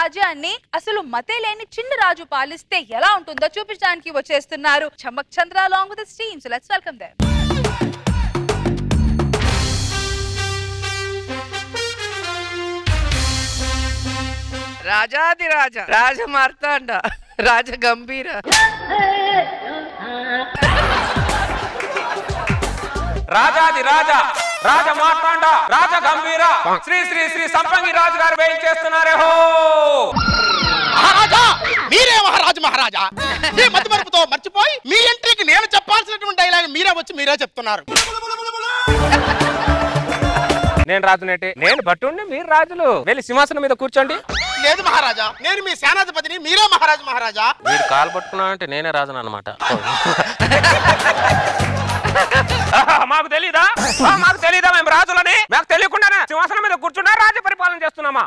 రాజ్యాన్ని అసలు మతే లేని చిన్న రాజు పాలిస్తే ఎలా ఉంటుందో చూపించడానికి వచ్చేస్తున్నారు Chammak Chandra along with team so let's welcome their Rajadhi Raja రాజ మార్తాండ రాజ గంభీర రాజాది రాజా రాజ మార్తాండ రాజ గంభీర శ్రీ శ్రీ శ్రీ సంపంగి రాజు గారు వేయించేస్తున్నారే హో మహారాజా మీరే మహారాజు మహారాజా మీ మతి మరుపుతో మర్చిపోయి మీ ఎంట్రీకి నేను చెప్పాల్సినటువంటి డైలాగ్ మీరే వచ్చి మీరే చెప్తున్నారు నేను రాజునేటి నేను భట్టుండి మీరు రాజులు వెళ్ళి సింహాసనం మీద కూర్చోండి లేదు మహారాజా నేను మీ సేనాధిపతిని మీరే మహారాజు మహారాజా మీరు కాలు పట్టుకున్నా అంటే నేనే రాజును అనమాట మాకు తెలీదా ఆ, మాకు తెలీదా మేము రాజులని మాకు తెలియకుండానే సింహాసనం మీద కూర్చున్నా రాజ్య పరిపాలన చేస్తున్నామా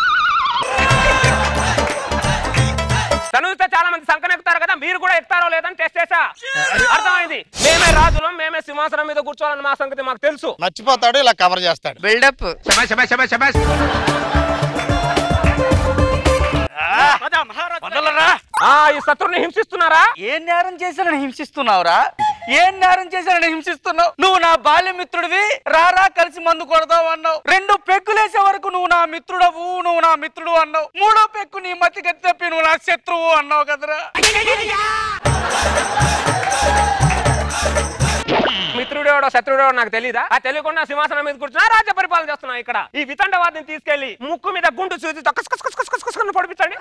తను చూస్తే చాలా మంది సంకన ఎక్కుతారు కదా మీరు కూడా ఎక్కుతారో లేదని టెస్ట్ చేసా అర్థమైంది మేమే రాజులం మేమే సింహాసనం మీద కూర్చోవాలని మా సంగతి మాకు తెలుసు మర్చిపోతాడు ఇలా కవర్ చేస్తాడు బిల్డప్ ఆ ఈ శత్రుని హింసిస్తున్నారా ఏం నేరం చేశానని హింసిస్తున్నావురా ఏం నేరం చేశానని హింసిస్తున్నావు నువ్వు నా బాల్యమిత్రుడివి రారా కలిసి మందు కొడదావు అన్నావు రెండు పెక్కులేసే వరకు నువ్వు నా మిత్రుడవు నువ్వు నా మిత్రుడు అన్నావు మూడో పెక్కు నీ మతి గతి తప్పి నువ్వు నా శత్రువు అన్నావు కదరా మిత్రుడేవాడో శత్రుడేవాడో నాకు తెలియదా ఆ తెలియకుండా సింహాసనం మీద కూర్చున్నా రాజ్య పరిపాలన చేస్తున్నా ఇక్కడ ఈ వితండవాదిని తీసుకెళ్లి ముక్కు మీద గుండు చూసి కస్ కస్ కస్ కస్ కస్ కస్ కస్ పడిపించండి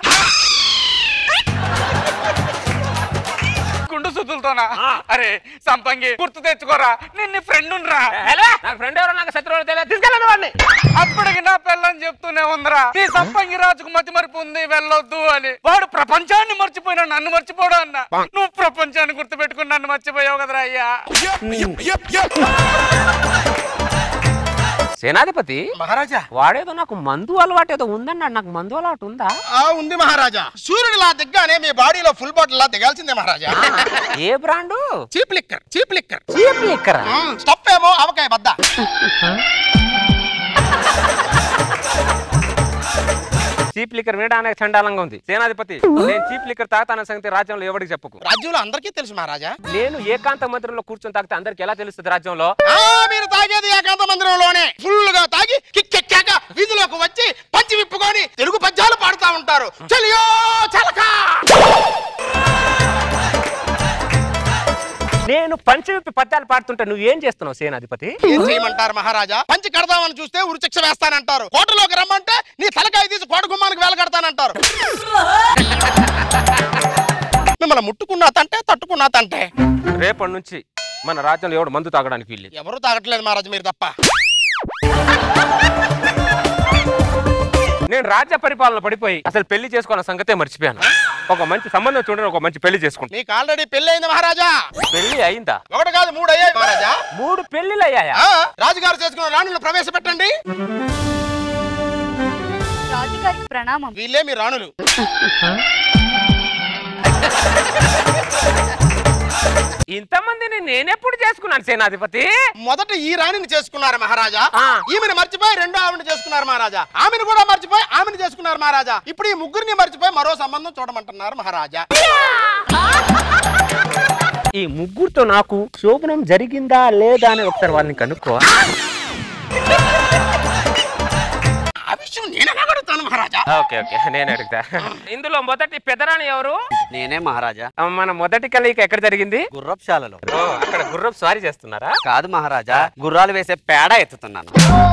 గుండు సుతులతోనా అరే సంపంగి గుర్తు తెచ్చుకోరా నేను నీ ఫ్రెండ్ రా ఎలా? నాకు ఫ్రెండ్ ఎవరో నాకు శత్రువు తెలియదు తీసుకెళ్ళండి వాడిని అప్పటికి నా పిల్లని చెప్తూనే ఉందిరా నీ సంపంగి రాజుకు మతి మరిపు ఉంది వెళ్ళొద్దు అని వాడు ప్రపంచాన్ని మర్చిపోయినా నన్ను మర్చిపోడు అన్న నువ్వు ప్రపంచాన్ని గుర్తు పెట్టుకుని నన్ను మర్చిపోయావు కదరా అయ్యా సేనాధిపతి మహారాజా వాడేదో నాకు మందు అలవాటు ఏదో ఉందన్నాడు నాకు మందు అలవాటు ఉందా ఆ ఉంది మహారాజా సూర్యుడిలా దిగ్గానే మీ బాడీలో ఫుల్ బాటిల్ లా దిగాల్సిందే మహారాజా ఏ brand cheap liquor cheap liquor cheap liquor stuff ఏమో అవకాయ బద్ద చీప్ లిక్కర్ వినడానికి చండాలంగా ఉంది సేనాధిపతి నేను చీప్ లిక్కర్ తాగుతాన సంగతి రాజ్యంలో ఎవరికి చెప్పుకు రాజ్యంలో అందరికీ తెలుసు మహారాజా నేను ఏకాంత మందిరంలో కూర్చొని తాగితే అందరికి ఎలా తెలుస్తుంది రాజ్యంలో ఆ మీరు తాగేది ఏకాంత మందిరంలోనే ఫుల్ గా తాగి కిక్కెక్కాక వీధిలోకి వచ్చి పంచి విప్పుకొని తెలుగు పద్యాలు పాడుతా ఉంటారు చలియో చలక నేను పంచవిప్పి పద్యాలు పాడుతుంటే నువ్వు ఏం చేస్తున్నావు సేనాధిపతి ఏం చేయమంటారు మహారాజా పంచి కడదామని చూస్తే ఉరిశిక్ష వేస్తానంటారు కోటలోకి రమ్మంటే నీ తలకాయ తీసి కోట గుమ్మానికి వేలకడతానంటారు మిమ్మల్ని ముట్టుకున్నా తంటే తట్టుకున్నా తంటే రేపటి నుంచి మన రాజ్యంలో ఎవడు మందు తాగడానికి వీల్లేదు ఎవరు తాగట్లేదు మహారాజు మీరు తప్ప నేను రాజ్య పరిపాలన పడిపోయి అసలు పెళ్లి చేసుకోవాలన్న సంగతే మర్చిపోయాను ఒక మంచి సంబంధం చూడండి ఒక మంచి పెళ్లి చేసుకుంటా మీకు ఆల్రెడీ పెళ్లి అయింది మహారాజా పెళ్లి అయిందా ఒకటి కాదు మూడు అయ్యాయి మహారాజా మూడు పెళ్లిళ్ళు అయ్యాయా ఆ, రాజుగారు చేసుకున్న రాణులను ప్రవేశపెట్టండి రాజుగారికి ప్రణామం వీళ్ళే మీ రాణులు ఇంతమందిని నేనెప్పుడు చేసుకున్నాను సేనాధిపతి మొదట ఈ రాణిని చేసుకున్నారు మహారాజా ఆ. ఈమెను మర్చిపోయి రెండో ఆవిడ చేసుకున్నారు మహారాజా ఆమెను కూడా మర్చిపోయి ఆమెను చేసుకున్నారు మహారాజా ఇప్పుడు ఈ ముగ్గురిని మర్చిపోయి మరో సంబంధం చూడమంటున్నారు మహారాజా ఈ ముగ్గురుతో నాకు శోభనం జరిగిందా లేదా అని ఒకసారి వాళ్ళని కనుక్కో ఆ విషయం నేను అడగడుగుతాను మహారాజా ఓకే ఓకే నేను అడుగుతా ఇందులో మొదటి పెదరాణి ఎవరు నేనే మహారాజా ఆ, మన మొదటి కలయిక ఎక్కడ జరిగింది గుర్రపుశాలలో ఓ, అక్కడ గుర్రపు స్వారీ చేస్తున్నారా కాదు మహారాజా గుర్రాలు వేసే పేడ ఎత్తుతున్నాను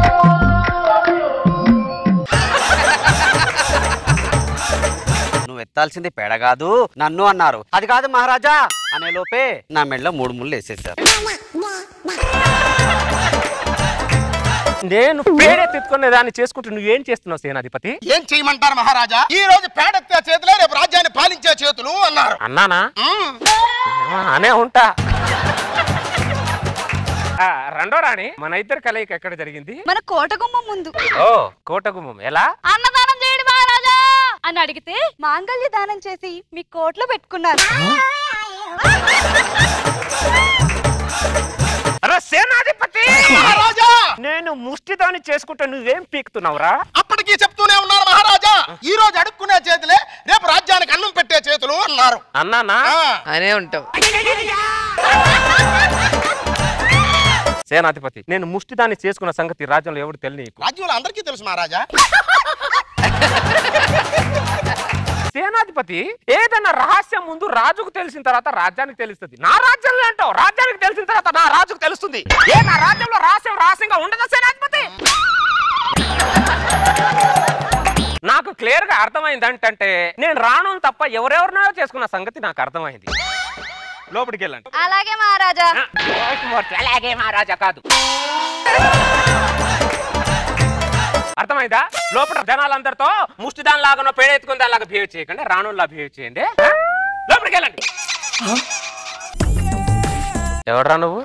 నువ్వు ఎత్తాల్సింది పేడ కాదు నన్ను అన్నారు అది కాదు మహారాజా అనే లోపే నా మెడలో మూడు ముళ్ళు వేసేసారు నేను పేడే తిట్టుకునే దాన్ని చేసుకుంటూ నువ్వేం చేస్తున్నావు సేనాధిపతి ఏం చేయమంటారు మహారాజా ఈ రోజు పేడెత్తే చేతులే రేపు రాజ్యాన్ని పాలించే చేతులు అన్నారు అన్నానా మ్మ్. ఆ, అనే ఉంటా ఆ, రెండో రాణి మన ఇద్దరు కలయిక ఎక్కడ జరిగింది మన కోట గుమ్మం ముందు ఓ కోటగుమ్మం ఎలా అన్నదానం చేయండి మహారాజా అని అడిగితే మాంగళ్య దానం చేసి మీ కోట్లో పెట్టుకున్నారు అరే సేనాధిపతి మహారాజా నేను ముష్టిదాన్ని చేసుకుంటే నువ్వేం పీకుతున్నావురా అప్పటికి అందరికీ చెప్తూనే ఉన్నారు మహారాజా ఈ రోజు అడుక్కునే చేతులే రేపు రాజ్యానికి అన్నం పెట్టే చేతులు అన్నారు అన్నానా ఆ, అనే ఉంటావు సేనాధిపతి నేను ముష్టిదాన్ని చేసుకున్న సంగతి రాజ్యంలో ఎవరు తెలియదు రాజ్యంలో అందరికీ తెలుసు మహారాజా సేనాధిపతి ఏదైనా రహస్యం ముందు రాజుకు తెలిసిన తర్వాత రాజ్యానికి తెలుస్తుంది నా రాజ్యంలో అంటావు రాజ్యానికి తెలిసిన తర్వాత నా రాజుకు తెలుస్తుంది ఏ నా రాజ్యంలో రహస్యం రహస్యంగా ఉండదా సేనాధిపతి నాకు క్లియర్ గా అర్థమైంది ఏంటంటే నేను రాను తప్ప ఎవరెవరినో చేసుకున్న సంగతి నాకు అర్థమైంది లోపలికి వెళ్ళండి అలాగే మహారాజా ఆ, పోస్ట్మార్టం. అలాగే మహారాజా కాదు అర్థమైందా లోపల జనాలందరితో ముష్టి దాని లాగా పేడ ఎత్తుకుని దానిలాగా బిహేవ్ చేయకండి రాణుల్లా బిహేవ్ చేయండి ఆ? లోపలికి వెళ్ళండి ఎవడ్రా నువ్వు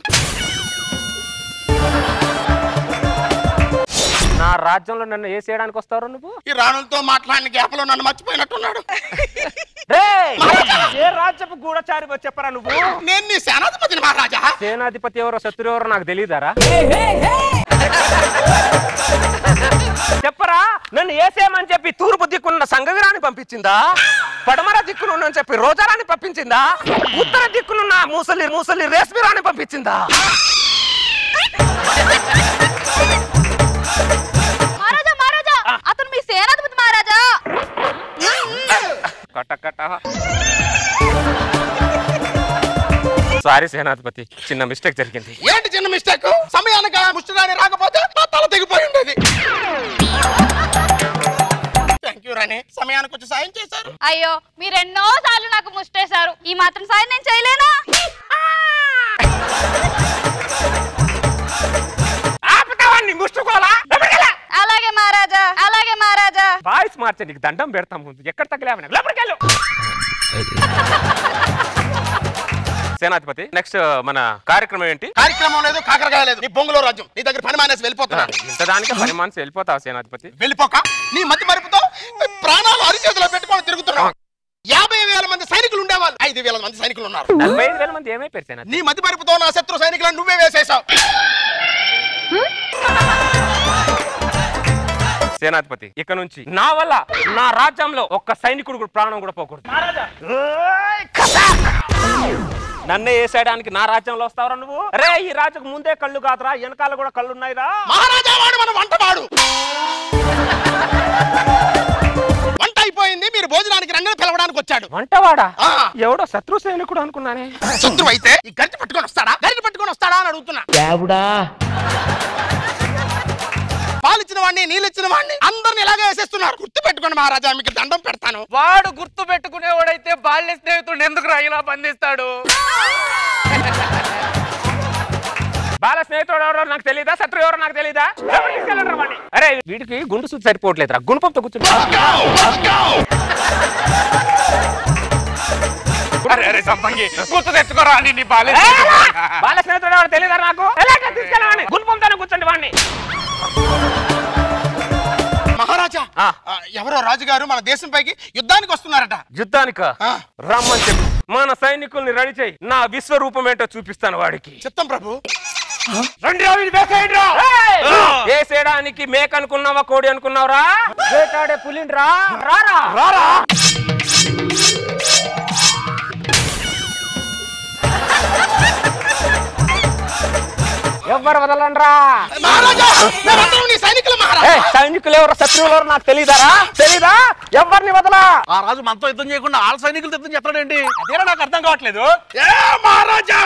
నా రాజ్యంలో నన్ను ఏ చేయడానికి వస్తావు నువ్వు ఈ రాణులతో మాట్లాడిన గ్యాప్ లో నన్ను మర్చిపోయినట్టున్నాడు రేయ్! ఏ రాజ్యపు గూఢచారి చెప్పరా నువ్వు నేను నీ సేనాధిపతిని మహారాజా సేనాధిపతి ఎవరో శత్రు ఎవరో నాకు తెలియదారా చెప్పరా నన్ను ఏసేమని చెప్పి తూర్పు దిక్కున్న సంగవిరాన్ని పంపించిందా పడమర దిక్కునున్న చెప్పి రోజారాన్ని పంపించిందా ఉత్తర దిక్కునున్న మూసలి మూసలి రేస్మిరాన్ని పంపించిందా మహారాజా మహారాజా అతను మీ సేనాధిపతి మహారాజా కట్ట కట్ట సారీ సేనాధిపతి చిన్న మిస్టేక్ జరిగింది ఏంటి చిన్న మిస్టేక్ సమయానికి ఆ ముష్టిరాని రాకపోతే నా తల తెగిపోయి ఉండేది థ్యాంక్ యూ రాణి సమయానికి వచ్చి సాయం చేశారు అయ్యో మీరు ఎన్నో సార్లు నాకు ముష్టేశారు ఈ మాత్రం సాయం నేను చేయలేనా ఆపుతావాన్ని ముట్టుకోవాలా అలాగే మహారాజా అలాగే మహారాజా వాయిస్ మార్చే నీకు దండం పెడతాం ముందు ఎక్కడ తగిలేవని లోపలికెళ్ళు సేనాధిపతి నెక్స్ట్ మన కార్యక్రమం ఏంటి కార్యక్రమం లేదు కాకరకాయ లేదు నీ బొంగులో రాజ్యం నీ దగ్గర పని మానేసి వెళ్ళిపోతున్నా ఇంత దానికి పని మనసు వెళ్ళిపోతావు సేనాధిపతి వెళ్ళిపోక నీ మతి మరుపుతో ప్రాణాలు అరిచేతిలో పెట్టుకొని తిరుగుతున్నావు యాభై వేల మంది సైనికులు ఉండేవాళ్ళు ఐదు వేల మంది సైనికులు ఉన్నారు నలభై ఐదు వేల మంది ఏమైపోయారు సేనాధిపతి నీ మతి మరుపుతో నా శత్రు సైనికులను నువ్వే వేసేసావు సేనాధిపతి ఇక నుంచి నా వల్ల నా రాజ్యంలో ఒక్క సైనికుడు కూడా ప్రాణం కూడా పోకూడదు ఏయ్, ఖసాక్! నన్నే వేసేయడానికి నా రాజ్యంలో వస్తావరా నువ్వు రే ఈ రాజుకు ముందే కళ్ళు కాదురా వెనకాల కూడా కళ్ళు ఉన్నాయిరా మహారాజా వాడు మన వంటవాడు వంట అయిపోయింది మీరు భోజనానికి రంగని పిలవడానికి వచ్చాడు వంటవాడా ఆ. ఎవడో శత్రు సైనికుడు అనుకున్నానే శత్రువు అయితే ఈ గరిట పట్టుకొని వస్తాడా గరిట పట్టుకొని వస్తాడా అని అడుగుతున్నా పాలిచ్చిన వాడిని నీళ్ళు ఇచ్చిన వాడిని అందరిని ఇలాగే వేసేస్తున్నారు గుర్తు పెట్టుకోండి మహారాజా మీకు దండం పెడతాను వాడు గుర్తు పెట్టుకునేవాడైతే బాల్య స్నేహితుడు ఎందుకు రా ఇలా బంధిస్తాడు బాల స్నేహితుడు ఎవరో నాకు తెలియదా శత్రు ఎవరో నాకు తెలియదా ఎవరు తీసుకెళ్ళండ్రా వాడిని? అరే వీడికి గుండు సూచి సరిపోవట్లేదురా గుణపంతో కూర్చుంటా అరే అరే సంపంగి గుర్తు తెచ్చుకోరా అని నీ బాల్య బాల స్నేహితుడు ఎవరో తెలియదా నాకు ఎలాగ తీసుకెళ్ళవాడిని గుణపంతోనే కూర్చోండి వాడిని మహారాజా ఆ. ఆ, ఎవరో రాజుగారు మన దేశం పైకి యుద్ధానికి వస్తున్నారట యుద్ధానిక ఆ. రమ్మని చెప్పు మన సైనికుల్ని రెడీ చేయి నా విశ్వరూపం ఏంటో చూపిస్తాను వాడికి చిత్తం ప్రభు వేసేయడానికి మేక అనుకున్నావా కోడి అనుకున్నావురా వేటాడే పులిండ్రా రారా రారా ఎవ్వరు వదలండ్రా మహారాజా మేమందరం నీ సైనికులు ఏ, మహారాజా సైనికులు ఎవరు శత్రువులు ఎవరు నాకు తెలీదారా తెలీదా ఎవరిని వదలా ఆ రాజు మనతో యుద్ధం చేయకుండా ఆల్ సైనికులతో యుద్ధం చేస్తాడేంటి అదేనా నాకు అర్థం కావట్లేదు ఏ మహారాజా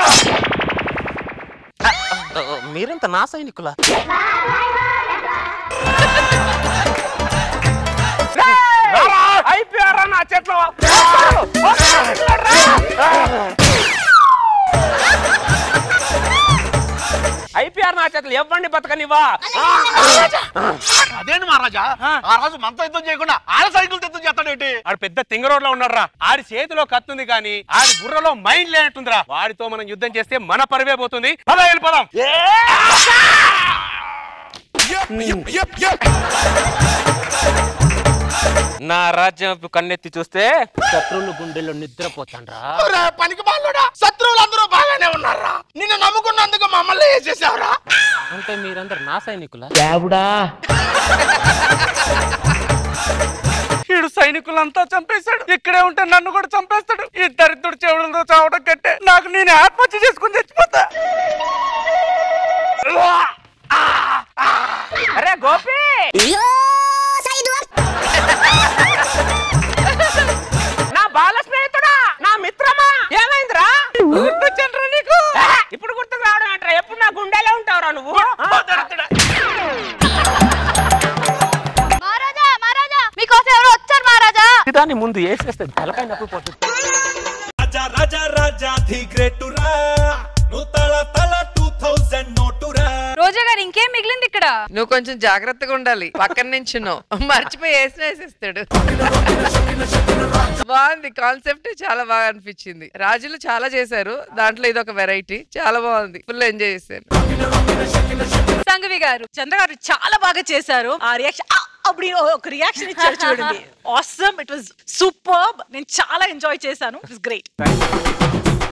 మీరెంత నా సైనికుల అయిపోయారా నా చెట్లు అయిపోయారు నా చేతులు ఎవరిని బతకనివా అదేంటి మహారాజా ఆ రాజు మనతో యుద్ధం చేయకుండా ఆల్ సైనికులతో యుద్ధం చేస్తాడేంటి ఆడు పెద్ద తింగరోడ్లో ఉన్నాడురా ఆడి చేతిలో కత్తుంది కానీ ఆడి బుర్రలో మైండ్ లేనట్టుందిరా వాడితో మనం యుద్ధం చేస్తే మన పరివే పోతుంది పద వెళ్ళిపోదాం నా రాజ్యం కన్నెత్తి చూస్తే శత్రువులు గుండెల్లో నిద్రపోతాండ్రా ఒరే పనికి బాలుడా శత్రువులందరూ బాగానే ఉన్నారా నిన్ను నమ్ముకున్నందుకు మమ్మల్ని వేసేసావురా అంటే మీరందరు నా సైనికులా వీడు సైనికులంతా చంపేశాడు ఇక్కడే ఉంటే నన్ను కూడా చంపేస్తాడు ఈ దరిద్రుడు చెవులతో చావడం కట్టే నాకు నేను ఆత్మహత్య చేసుకుని చచ్చిపోతా అరే గోపి నా బాల స్నేహితుడా నా మిత్రమా ఏమైందిరా గుర్తొచ్చానురా నీకు ఇప్పుడు గుర్తుకు రావడం అంటారా ఎప్పుడు నా గుండెలో ఉంటావురా నువ్వు మహారాజా మహారాజా మీకోసం ఎవరో వచ్చారు మహారాజా దాన్ని ముందు వేసేస్తే తలకాయ నొప్పి పోతుంది రాజా రాజా రాజా ది గ్రేటురా నువ్వు తల తల టూ థౌజండ్ నోటురా రోజా గారు ఇంకేం మిగిలింది ఇక్కడ నువ్వు కొంచెం జాగ్రత్తగా ఉండాలి పక్కన నించున్నావు మర్చిపోయి వేసిన వేసేస్తాడు బాగుంది కాన్సెప్ట్ చాలా బాగా అనిపించింది రాజులు చాలా చేశారు దాంట్లో ఇది ఒక వెరైటీ చాలా బాగుంది ఫుల్ ఎంజాయ్ చేశారు సంగవి గారు చంద్ర గారు చాలా బాగా చేశారు ఆ రియాక్షన్ అప్పుడు ఒక రియాక్షన్ ఇచ్చారు చూడండి ఆసమ్ ఇట్ వాస్ సూపర్ నేను చాలా ఎంజాయ్ చేశాను ఇట్ వాస్ గ్రేట్